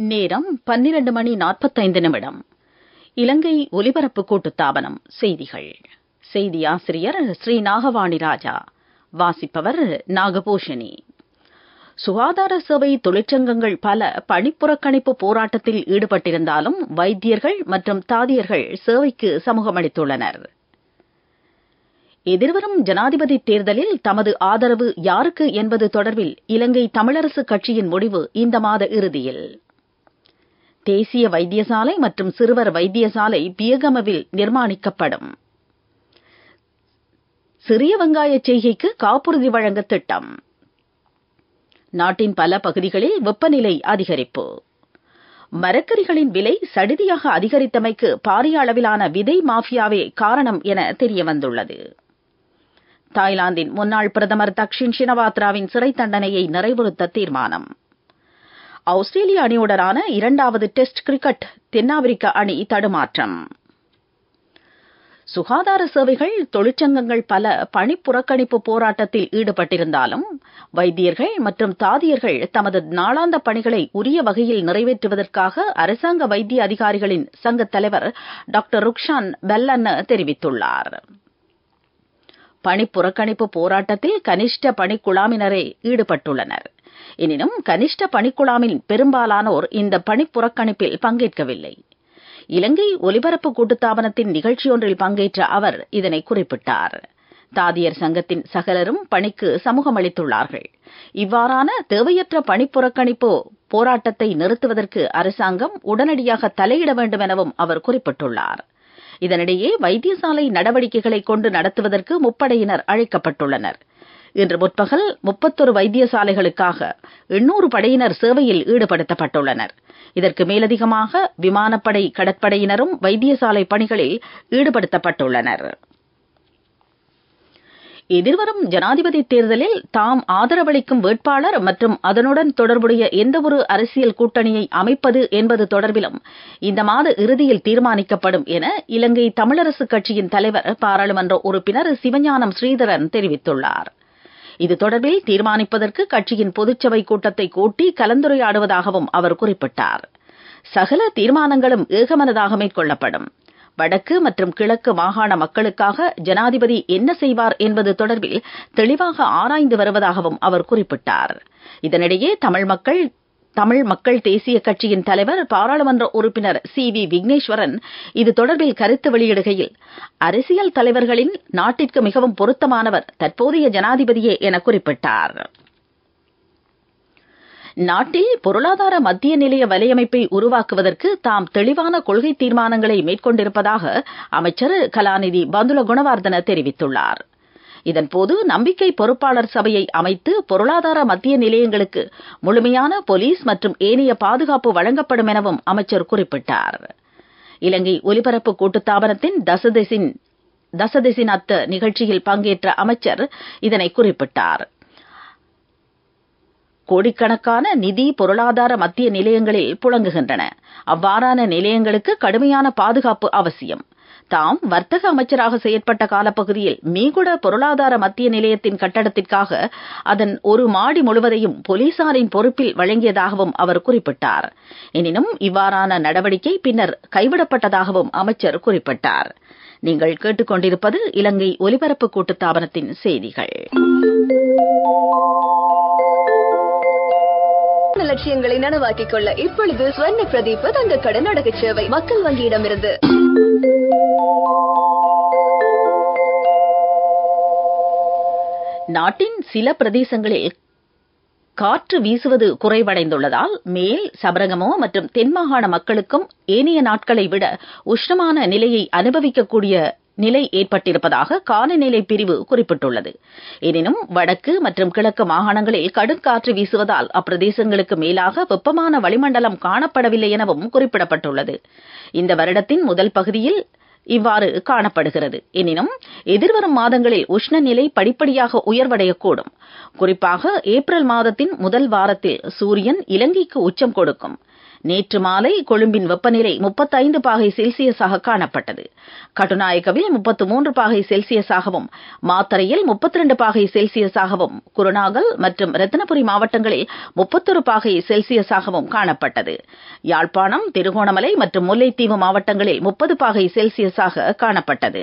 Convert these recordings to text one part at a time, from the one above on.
நேரம் பன்னிரண்டு மணி நாற்பத்தைந்து நிமிடம் இலங்கை ஒலிபரப்பு கூட்டுத்தாபனம் செய்திகள் செய்தி ஆசிரியர் ஸ்ரீ நாகவாணி ராஜா வாசிப்பவர் நாகபூஷணி சுகாதார சேவை தொழிற்சங்கங்கள் பல பணிப்புறக்கணிப்பு போராட்டத்தில் ஈடுபட்டிருந்தாலும் வைத்தியர்கள் மற்றும் தாதியர்கள் சேவைக்கு சமூகமளித்துள்ளனர் எதிர்வரும் ஜனாதிபதி தேர்தலில் தமது ஆதரவு யாருக்கு என்பது தொடர்பில் இலங்கை தமிழரசு கட்சியின் முடிவு இந்த மாத இறுதியில் தேசிய வைத்தியசாலை மற்றும் சிறுவர் வைத்தியசாலை பியகமவில் நிர்மாணிக்கப்படும் சிறிய வெங்காய செய்கைக்கு காப்புறுதி வழங்க திட்டம் நாட்டின் பல பகுதிகளில் வெப்பநிலை அதிகரிப்பு மரக்கறிகளின் விலை சடிதியாக அதிகரித்தமைக்கு பாரிய அளவிலான விதை மாஃபியாவே காரணம் என தெரியவந்துள்ளது தாய்லாந்தின் முன்னாள் பிரதமர் தக்ஷின் ஷினவாத்ராவின் சிறை தண்டனையை நிறைவுறுத்த தீர்மானம் ஆஸ்திரேலிய அணியுடனான இரண்டாவது டெஸ்ட் கிரிக்கெட் தென்னாப்பிரிக்க அணி தடுமாற்றம் சுகாதார சேவைகள் தொழிற்சங்கங்கள் பல பணிப்புறக்கணிப்பு போராட்டத்தில் ஈடுபட்டிருந்தாலும் வைத்தியர்கள் மற்றும் தாதியர்கள் தமது நாளாந்த பணிகளை உரிய வகையில் நிறைவேற்றுவதற்காக அரசாங்க வைத்திய அதிகாரிகளின் சங்க தலைவர் டாக்டர் ருக்ஷான் பெல்லன்ன தெரிவித்துள்ளார் பணிப்புறக்கணிப்பு போராட்டத்தில் கனிஷ்ட பணிக்குழாமினரே ஈடுபட்டுள்ளனர் எனினும் கனிஷ்ட பணிக்குழாமின் பெரும்பாலானோர் இந்த பணிப்புறக்கணிப்பில் பங்கேற்கவில்லை இலங்கை ஒலிபரப்பு கூட்டுத்தாபனத்தின் நிகழ்ச்சியொன்றில் பங்கேற்ற அவர் இதனை குறிப்பிட்டார் தாதியர் சங்கத்தின் சகலரும் பணிக்கு சமூகமளித்துள்ளார்கள் இவ்வாறான தேவையற்ற பணிப்புறக்கணிப்பு போராட்டத்தை நிறுத்துவதற்கு அரசாங்கம் உடனடியாக தலையிட வேண்டும் எனவும் அவர் குறிப்பிட்டுள்ளார் இதனிடையே வைத்தியசாலை நடவடிக்கைகளை கொண்டு நடத்துவதற்கு முப்படையினர் அழைக்கப்பட்டுள்ளனர் இன்று முற்பகல் முப்பத்தொரு வைத்தியசாலைகளுக்காக எண்ணூறு படையினர் சேவையில் ஈடுபடுத்தப்பட்டுள்ளனர் இதற்கு மேலதிகமாக விமானப்படை கடற்படையினரும் வைத்தியசாலை பணிகளில் ஈடுபடுத்தப்பட்டுள்ளனர் எதிர்வரும் ஜனாதிபதி தேர்தலில் தாம் ஆதரவளிக்கும் வேட்பாளர் மற்றும் அதனுடன் தொடர்புடைய எந்தவொரு அரசியல் கூட்டணியை அமைப்பது என்பது தொடர்பிலும் இந்த மாத இறுதியில் தீர்மானிக்கப்படும் என இலங்கை தமிழரசு கட்சியின் தலைவர் பாராளுமன்ற உறுப்பினர் சிவஞானம் ஸ்ரீதரன் தெரிவித்துள்ளார் இது தொடர்பில் தீர்மானிப்பதற்கு கட்சியின் பொதுச்சபை கூட்டத்தை கூட்டி கலந்துரையாடுவதாகவும் அவர் குறிப்பிட்டார் சகல தீர்மானங்களும் ஏகமனதாக மேற்கொள்ளப்படும் வடக்கு மற்றும் கிழக்கு மாகாண மக்களுக்காக ஜனாதிபதி என்ன செய்வார் என்பது தொடர்பில் தெளிவாக ஆராய்ந்து வருவதாகவும் அவர் குறிப்பிட்டார் இதனிடையே தமிழ் மக்கள் தமிழ் மக்கள் தேசிய கட்சியின் தலைவர் பாராளுமன்ற உறுப்பினர் சி வி விக்னேஸ்வரன் இது தொடர்பில் கருத்து வெளியிடுகையில் அரசியல் தலைவர்களின் நாட்டிற்கு மிகவும் பொருத்தமானவர் தற்போதைய ஜனாதிபதியே என குறிப்பிட்டார் நாட்டில் பொருளாதார மத்திய நிலைய வலையமைப்பை உருவாக்குவதற்கு தாம் தெளிவான கொள்கை தீர்மானங்களை மேற்கொண்டிருப்பதாக அமைச்சர் கலாநிதி பந்துல குணவர்தன தெரிவித்துள்ளார் இதன்போது நம்பிக்கை பொறுப்பாளர் சபையை அமைத்து பொருளாதார மத்திய நிலையங்களுக்கு முழுமையான போலீஸ் மற்றும் ஏனைய பாதுகாப்பு வழங்கப்படும் எனவும் அமைச்சர் குறிப்பிட்டார் இலங்கை ஒலிபரப்பு கூட்டுத்தாபனத்தின் தசதிசின் தசதிசின் அத்த நிகழ்ச்சியில் பங்கேற்ற அமைச்சர் இதனை குறிப்பிட்டார் கோடிக்கணக்கான நிதி பொருளாதார மத்திய நிலையங்களில் புழங்குகின்றன அவ்வாறான நிலையங்களுக்கு கடுமையான பாதுகாப்பு அவசியம் தாம் வர்த்தக அமைச்சராக செயற்பட்ட காலப்பகுதியில் மீகுட பொருளாதார மத்திய நிலையத்தின் கட்டடத்திற்காக அதன் ஒரு மாடி முழுவதையும் போலீசாரின் பொறுப்பில் வழங்கியதாகவும் அவர் குறிப்பிட்டார் எனினும் இவ்வாறான நடவடிக்கை பின்னர் கைவிடப்பட்டதாகவும் அமைச்சர் குறிப்பிட்டார் நீங்கள் கேட்டுக்கொண்டிருப்பது இலங்கை ஒலிபரப்பு கூட்டுத்தாபனத்தின் செய்திகள் லட்சியங்களை நனவாக்கிக் கொள்ள இப்பொழுது ஸ்வர்ண பிரதீப் தங்க கடன் அடகு சேவை மக்கள் வங்கியிடமிருந்து நாட்டின் சில பிரதேசங்களில் காற்று வீசுவது குறைவடைந்துள்ளதால் மேல் சபரகமோ மற்றும் தென்மாகாண மக்களுக்கும் ஏனைய நாட்களை விட உஷ்ணமான நிலையை அனுபவிக்கக்கூடிய நிலை ஏற்பட்டிருப்பதாக காலநிலை பிரிவு குறிப்பிட்டுள்ளது எனினும் வடக்கு மற்றும் கிழக்கு மாகாணங்களில் கடுங்காற்று வீசுவதால் அப்பிரதேசங்களுக்கு மேலாக வெப்பமான வளிமண்டலம் காணப்படவில்லை எனவும் குறிப்பிடப்பட்டுள்ளது இந்த வருடத்தின் முதல் பகுதியில் இவ்வாறு காணப்படுகிறது எனினும் எதிர்வரும் மாதங்களில் உஷ்ணநிலை படிப்படியாக உயர்வடையக்கூடும் குறிப்பாக ஏப்ரல் மாதத்தின் முதல் வாரத்தில் சூரியன் இலங்கைக்கு உச்சம் கொடுக்கும் நேற்று மாலை கொழும்பின் வெப்பநிலை முப்பத்தைந்து பாகை செல்சியஸாக காணப்பட்டது கட்டுநாயக்கவில் முப்பத்து மூன்று பாகை செல்சியஸாகவும் மாத்தறையில் முப்பத்தி ரெண்டு பாகை செல்சியஸாகவும் குருநாகல் மற்றும் ரத்தினபுரி மாவட்டங்களில் முப்பத்தொரு பாகை செல்சியஸாகவும் காணப்பட்டது யாழ்ப்பாணம் திருகோணமலை மற்றும் முல்லைத்தீவு மாவட்டங்களில் முப்பது பாகை செல்சியஸாக காணப்பட்டது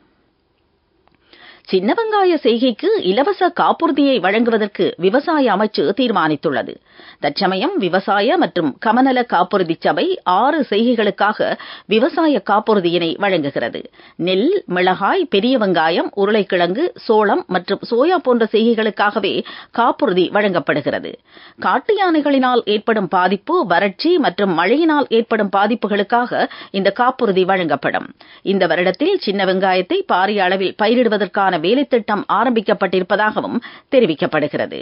சின்ன வெங்காய செய்கைக்கு இலவச காப்புறுதியை வழங்குவதற்கு விவசாய அமைச்சு தீர்மானித்துள்ளது தற்சமயம் விவசாய மற்றும் கமநல காப்புறுதி சபை ஆறு செய்கைகளுக்காக விவசாய காப்புறுதியினை வழங்குகிறது நெல் மிளகாய் பெரிய வெங்காயம் உருளைக்கிழங்கு சோளம் மற்றும் சோயா போன்ற செய்கைகளுக்காகவே காப்புறுதி வழங்கப்படுகிறது காட்டு யானைகளினால் ஏற்படும் பாதிப்பு வறட்சி மற்றும் மழையினால் ஏற்படும் பாதிப்புகளுக்காக இந்த காப்புறுதி வழங்கப்படும் இந்த வருடத்தில் சின்ன வெங்காயத்தை பாரிய அளவில் பயிரிடுவதற்கான வேலைத்திட்டம் ஆரம்பிக்கப்பட்டிருப்பதாகவும் தெரிவிக்கப்படுகிறது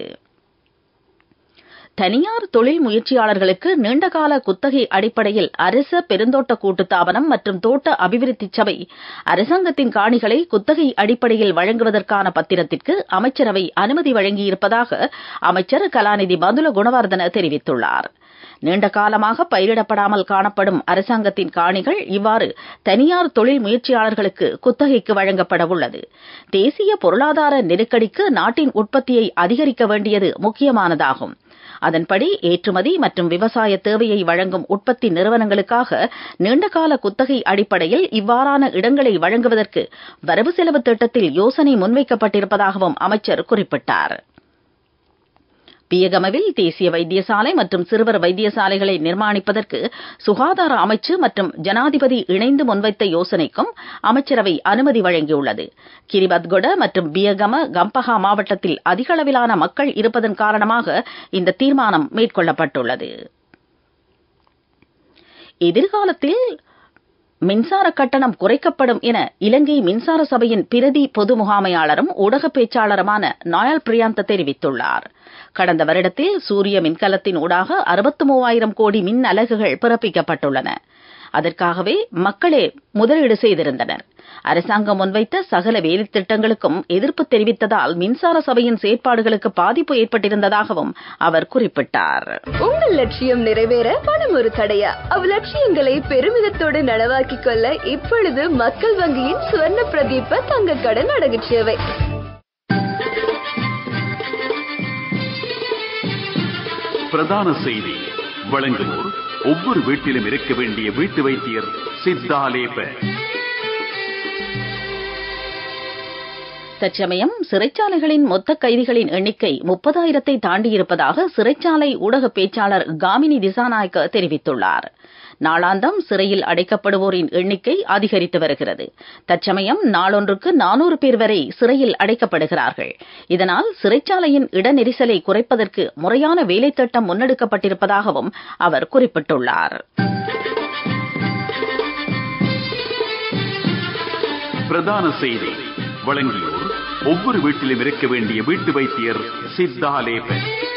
தனியார் தொழில் முயற்சியாளர்களுக்கு நீண்டகால குத்தகை அடிப்படையில் அரச பெருந்தோட்ட கூட்டுத்தாபனம் மற்றும் தோட்ட அபிவிருத்தி சபை அரசாங்கத்தின் காணிகளை குத்தகை அடிப்படையில் வழங்குவதற்கான பத்திரத்திற்கு அமைச்சரவை அனுமதி வழங்கியிருப்பதாக அமைச்சர் கலாநிதி பந்துல குணவர்தன தெரிவித்துள்ளார் நீண்ட காலமாக பயிரிடப்படாமல் காணப்படும் அரசாங்கத்தின் காணிகள் இவ்வாறு தனியார் தொழில் முயற்சியாளர்களுக்கு குத்தகைக்கு வழங்கப்பட உள்ளது தேசிய பொருளாதார நெருக்கடிக்கு நாட்டின் உற்பத்தியை அதிகரிக்க வேண்டியது முக்கியமானதாகும் அதன்படி ஏற்றுமதி மற்றும் விவசாய தேவையை வழங்கும் உற்பத்தி நிறுவனங்களுக்காக நீண்டகால குத்தகை அடிப்படையில் இவ்வாறான இடங்களை வழங்குவதற்கு வரவு செலவு திட்டத்தில் யோசனை முன்வைக்கப்பட்டிருப்பதாகவும் அமைச்சர் குறிப்பிட்டார் பியகமவில் தேசிய வைத்தியசாலை மற்றும் சிறுவர் வைத்தியசாலைகளை நிர்மாணிப்பதற்கு சுகாதார அமைச்சு மற்றும் ஜனாதிபதி இணைந்து முன்வைத்த யோசனைக்கும் அமைச்சரவை அனுமதி வழங்கியுள்ளது கிரிபத்கொட மற்றும் பியகம கம்பஹா மாவட்டத்தில் அதிக அளவிலான மக்கள் இருப்பதன் காரணமாக இந்த தீர்மானம் மேற்கொள்ளப்பட்டுள்ளது எதிர்காலத்தில் மின்சார கட்டணம் குறைக்கப்படும் என இலங்கை மின்சார சபையின் பிரதி பொது முகாமையாளரும் ஊடக பேச்சாளருமான நாயல் பிரியாந்த தெரிவித்துள்ளார் கடந்த வருடத்தில் சூரிய மின்கலத்தின் ஊடாக அறுபத்து மூவாயிரம் கோடி மின் அலகுகள் பிறப்பிக்கப்பட்டுள்ளன அதற்காகவே மக்களே முதலீடு செய்திருந்தனர் அரசாங்கம் முன்வைத்த சகல வேலைத் திட்டங்களுக்கும் எதிர்ப்பு தெரிவித்ததால் மின்சார சபையின் செயற்பாடுகளுக்கு பாதிப்பு ஏற்பட்டிருந்ததாகவும் அவர் குறிப்பிட்டார் உங்கள் லட்சியம் நிறைவேற பணம் ஒரு தடையா அவ்லட்சியங்களை பெருமிதத்தோடு நனவாக்கிக் கொள்ள இப்பொழுது மக்கள் வங்கியின் சுவர்ண பிரதீப தங்க கடன் அடகு சேவை பிரதான செய்தி வழங்குவோர் ஒவ்வொரு வீட்டிலும் இருக்க வேண்டிய வீட்டு வைத்தியர் சித்தாலேப தற்சமயம் சிறைச்சாலைகளின் மொத்த கைதிகளின் எண்ணிக்கை முப்பதாயிரத்தை தாண்டியிருப்பதாக சிறைச்சாலை ஊடக பேச்சாளர் காமினி திசாநாயக்க தெரிவித்துள்ளார் நாளாந்தம் சிறையில் அடைக்கப்படுவோரின் எண்ணிக்கை அதிகரித்து வருகிறது தற்சமயம் நாளொன்றுக்கு நானூறு பேர் வரை சிறையில் அடைக்கப்படுகிறார்கள் இதனால் சிறைச்சாலையின் இடநெரிசலை குறைப்பதற்கு முறையான வேலைத்திட்டம் முன்னெடுக்கப்பட்டிருப்பதாகவும் அவர் குறிப்பிட்டுள்ளார் பிரதான செய்தி வழங்கியோர் ஒவ்வொரு வீட்டிலும் இருக்க வேண்டிய வீட்டு வைத்தியர் சித்தாலேப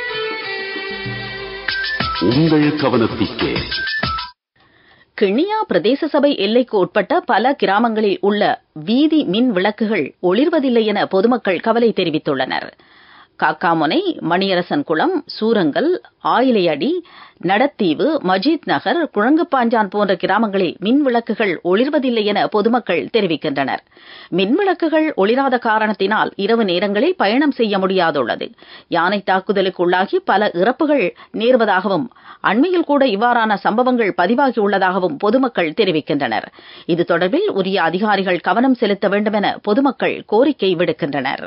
உங்கள் கவனத்திற்கு கிண்ணியா பிரதேச சபை எல்லைக்கு உட்பட்ட பல கிராமங்களில் உள்ள வீதி மின் விளக்குகள் ஒளிர்வதில்லை என பொதுமக்கள் கவலை தெரிவித்துள்ளனர் காக்காமுனை மணியரசன் குளம் சூரங்கல் ஆயிலையடி நடத்தீவு மஜீத் நகர் குழங்குப்பாஞ்சான் போன்ற கிராமங்களில் மின் விளக்குகள் ஒளிர்வதில்லை என பொதுமக்கள் தெரிவிக்கின்றனர் மின் விளக்குகள் ஒளிராத காரணத்தினால் இரவு நேரங்களில் பயணம் செய்ய முடியாதுள்ளது யானை தாக்குதலுக்கு உள்ளாகி பல இறப்புகள் நேர்வதாகவும் அண்மையில் கூட இவ்வாறான சம்பவங்கள் பதிவாகியுள்ளதாகவும் பொதுமக்கள் தெரிவிக்கின்றனர் இது தொடர்பில் உரிய அதிகாரிகள் கவனம் செலுத்த வேண்டும் என பொதுமக்கள் கோரிக்கை விடுக்கின்றனர்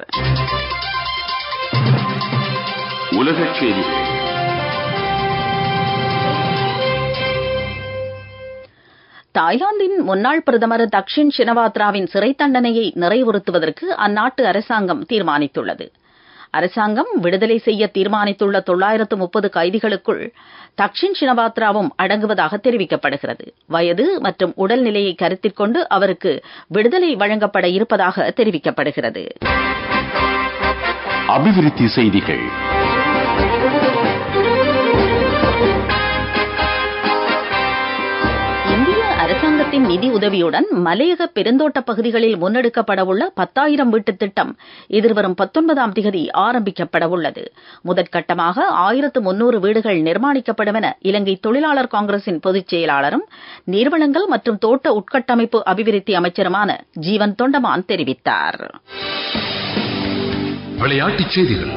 உலகச் செய்திகள் தாய்லாந்தின் முன்னாள் பிரதமர் தக்ஷின் ஷினவாத்ராவின் சிறை தண்டனையை நிறைவுறுத்துவதற்கு அந்நாட்டு அரசாங்கம் தீர்மானித்துள்ளது அரசாங்கம் விடுதலை செய்ய தீர்மானித்துள்ள தொள்ளாயிரத்து முப்பது கைதிகளுக்குள் தக்ஷின் ஷினவாத்ராவும் அடங்குவதாக தெரிவிக்கப்படுகிறது வயது மற்றும் உடல்நிலையை கருத்தில் கொண்டு அவருக்கு விடுதலை வழங்கப்பட இருப்பதாக தெரிவிக்கப்படுகிறது அபிவிருத்தி செய்திகள் இந்திய அரசாங்கத்தின் அரசாங்கத்தின் நிதி உதவியுடன் மலையக பெருந்தோட்ட பகுதிகளில் முன்னெடுக்கப்படவுள்ள பத்தாயிரம் வீட்டுத் திட்டம் எதிர்வரும் பத்தொன்பதாம் திகதி ஆரம்பிக்கப்படவுள்ளது முதற்கட்டமாக ஆயிரத்து முன்னூறு வீடுகள் நிர்மாணிக்கப்படும் என இலங்கை தொழிலாளர் காங்கிரசின் பொதுச் செயலாளரும் நீர்வளங்கள் மற்றும் தோட்ட உட்கட்டமைப்பு அபிவிருத்தி அமைச்சருமான ஜீவன் தொண்டமான் தெரிவித்தார் விளையாட்டுச் செய்திகள்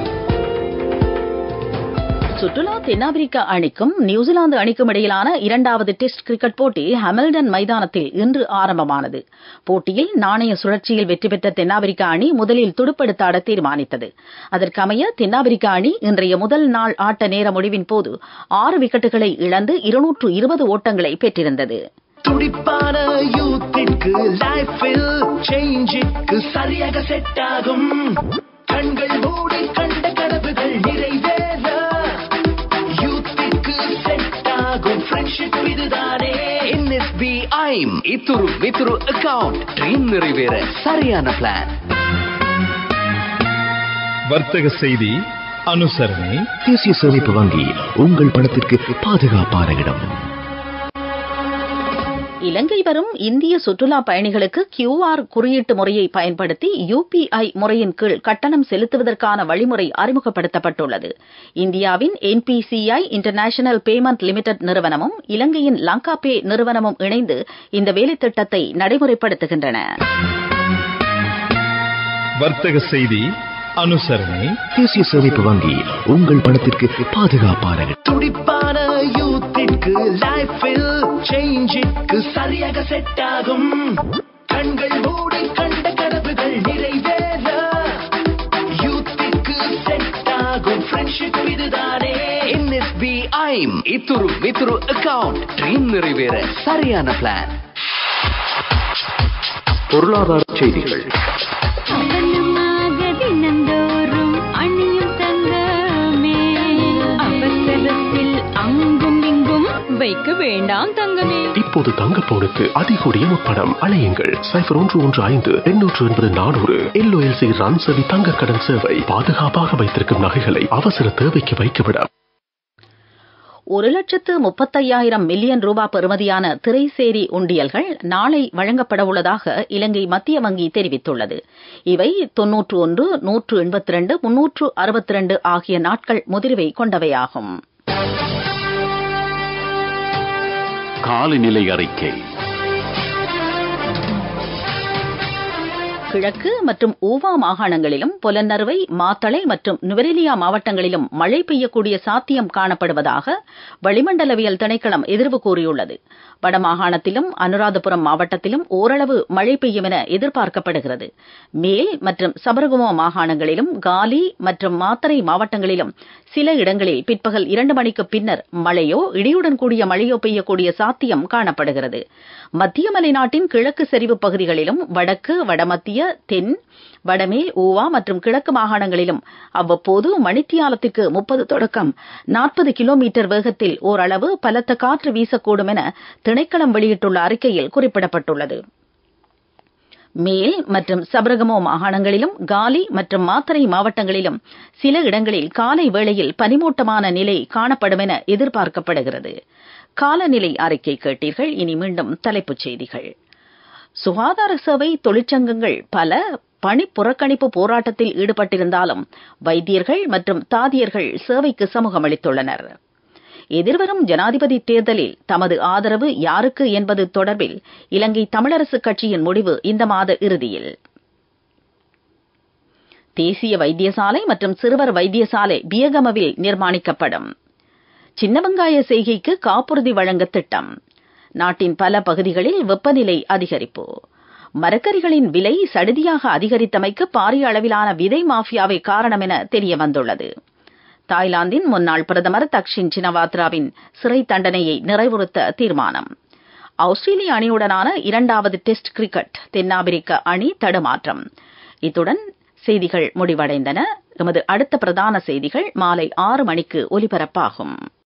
சுற்றுலா தென்னாப்பிரிக்கா அணிக்கும் நியூசிலாந்து அணிக்கும் இடையிலான இரண்டாவது டெஸ்ட் கிரிக்கெட் போட்டி ஹாமில்டன் மைதானத்தில் இன்று ஆரம்பமானது போட்டியில் நாணய சுழற்சியில் வெற்றி பெற்ற தென்னாப்பிரிக்கா அணி முதலில் துடுப்படுத்தாட தீர்மானித்தது அதற்கமைய தென்னாப்பிரிக்கா அணி இன்றைய முதல் நாள் ஆட்ட நேர முடிவின் போது ஆறு விக்கெட்டுகளை இழந்து இருநூற்று இருபது ஓட்டங்களை பெற்றிருந்தது துடிப்பான யூத்திற்கு லைஃபில் சேஞ்சுக்கு சரியாக செட் ஆகும் கண்கள் மூடி கண்ட கனவுகள் நிறைவேற யூத்திற்கு செட் ஆகும் ஃப்ரெண்ட்ஷிப் இதுதானே என்எஸ்பி ஐம் இத்துரு வித்துரு அக்கவுண்ட் ட்ரீம் நிறைவேற சரியான பிளான் வர்த்தக செய்தி அனுசரணை தேசிய சேமிப்பு வங்கி உங்கள் பணத்திற்கு பாதுகாப்பான இடம் இலங்கை வரும் இந்திய சுற்றுலா பயணிகளுக்கு கியூஆர் குறியீட்டு முறையை பயன்படுத்தி யுபிஐ முறையின் கீழ் கட்டணம் செலுத்துவதற்கான வழிமுறை அறிமுகப்படுத்தப்பட்டுள்ளது இந்தியாவின் என்பிசிஐ இன்டர்நேஷனல் பேமெண்ட் லிமிடெட் நிறுவனமும் இலங்கையின் லங்கா பே நிறுவனமும் இணைந்து இந்த வேலைத்திட்டத்தை நடைமுறைப்படுத்துகின்றன வர்த்தக செய்தி அனுசரணை தேசிய சேமிப்பு வங்கி உங்கள் பணத்திற்கு பாதுகாப்பான இடம் துடிப்பான யூத்திற்கு லைஃபில் சேஞ்சுக்கு சரியாக செட் ஆகும் கண்கள் மூடி கண்ட கனவுகள் நிறைவேற யூத்திற்கு செட் ஆகும் ஃப்ரெண்ட்ஷிப் இதுதானே என்எஸ்பி ஐம் இத்துரு வித்துரு அக்கவுண்ட் ட்ரீம் நிறைவேற சரியான பிளான் பொருளாதார செய்திகள் அவனமாக தினந்தோறும் அணியும் தங்கமே அவசரத்தில் அங்கும் இங்கும் வைக்க வேண்டாம் தங்கமே இப்போது தங்க பவுனுக்கு அதிகூடிய முப்படம் அலையுங்கள் சைபர் ஒன்று ஒன்று ஐந்து எண்ணூற்று எண்பது நானூறு எல்ஓஎல்சி ரன்சவி தங்க கடன் சேவை பாதுகாப்பாக வைத்திருக்கும் நகைகளை அவசர தேவைக்கு வைக்கவிட ஒரு லட்சத்து முப்பத்தையாயிரம் மில்லியன் ரூபாய் பெறுமதியான திரைசேரி உண்டியல்கள் நாளை வழங்கப்படவுள்ளதாக இலங்கை மத்திய வங்கி தெரிவித்துள்ளது இவை தொன்னூற்று ஒன்று நூற்று எண்பத்தி ரெண்டு முன்னூற்று அறுபத்தி ரெண்டு ஆகிய நாட்கள் முதிர்வை கொண்டவையாகும் காலநிலை அறிக்கை கிழக்கு மற்றும் ஊவா மாகாணங்களிலும் பொலன்னறுவை மாத்தளை மற்றும் நுவரெலியா மாவட்டங்களிலும் மழை பெய்யக்கூடிய சாத்தியம் காணப்படுவதாக வளிமண்டலவியல் திணைக்களம் எதிர்வு கூறியுள்ளது வடமாகாணத்திலும் அனுராதபுரம் மாவட்டத்திலும் ஓரளவு மழை பெய்யும் என எதிர்பார்க்கப்படுகிறது மேல் மற்றும் சபரகுமா மாகாணங்களிலும் காலி மற்றும் மாத்தறை மாவட்டங்களிலும் சில இடங்களில் பிற்பகல் இரண்டு மணிக்கு பின்னர் மழையோ இடியுடன் கூடிய மழையோ பெய்யக்கூடிய சாத்தியம் காணப்படுகிறது மத்திய மலைநாட்டின் கிழக்கு சரிவு பகுதிகளிலும் வடக்கு வடமத்திய தென் வடமேல் ஊவா மற்றும் கிழக்கு மாகாணங்களிலும் அவ்வப்போது மணித்தியாலத்திற்கு முப்பது தொடக்கம் நாற்பது கிலோமீட்டர் வேகத்தில் ஓரளவு பலத்த காற்று வீசக்கூடும் என திணைக்களம் வெளியிட்டுள்ள அறிக்கையில் குறிப்பிடப்பட்டுள்ளது மேல் மற்றும் சபரகமோ மாகாணங்களிலும் காலி மற்றும் மாத்தறை மாவட்டங்களிலும் சில இடங்களில் காலை வேளையில் பனிமூட்டமான நிலை காணப்படும் என எதிர்பார்க்கப்படுகிறது காலநிலை அறிக்கை கேட்டீர்கள் இனி மீண்டும் தலைப்புச் செய்திகள் சுகாதார சேவை தொழிற்சங்கங்கள் பல பணி புறக்கணிப்பு போராட்டத்தில் ஈடுபட்டிருந்தாலும் வைத்தியர்கள் மற்றும் தாதியர்கள் சேவைக்கு சமூகம் அளித்துள்ளனர் எதிர்வரும் ஜனாதிபதி தேர்தலில் தமது ஆதரவு யாருக்கு என்பது தொடர்பில் இலங்கை தமிழரசுக் கட்சியின் முடிவு இந்த மாத இறுதியில் தேசிய வைத்தியசாலை மற்றும் சிறுவர் வைத்தியசாலை பியகமவில் நிர்மாணிக்கப்படும் சின்ன வெங்காய செய்கைக்கு காப்புறுதி வழங்க திட்டம் நாட்டின் பல பகுதிகளில் வெப்பநிலை அதிகரிப்பு மரக்கறிகளின் விலை சடுதியாக அதிகரித்தமைக்கு பாரிய அளவிலான விதை மாஃபியாவை காரணம் என தெரிய வந்துள்ளது தாய்லாந்தின் முன்னாள் பிரதமர் தக்ஷின் சினவாத்ராவின் சிறை தண்டனையை நிறைவுறுத்த தீர்மானம் ஆஸ்திரேலிய அணியுடனான இரண்டாவது டெஸ்ட் கிரிக்கெட் தென்னாப்பிரிக்க அணி தடுமாற்றம் இத்துடன் செய்திகள் முடிவடைந்தன எமது அடுத்த பிரதான செய்திகள் மாலை ஆறு மணிக்கு ஒலிபரப்பாகும்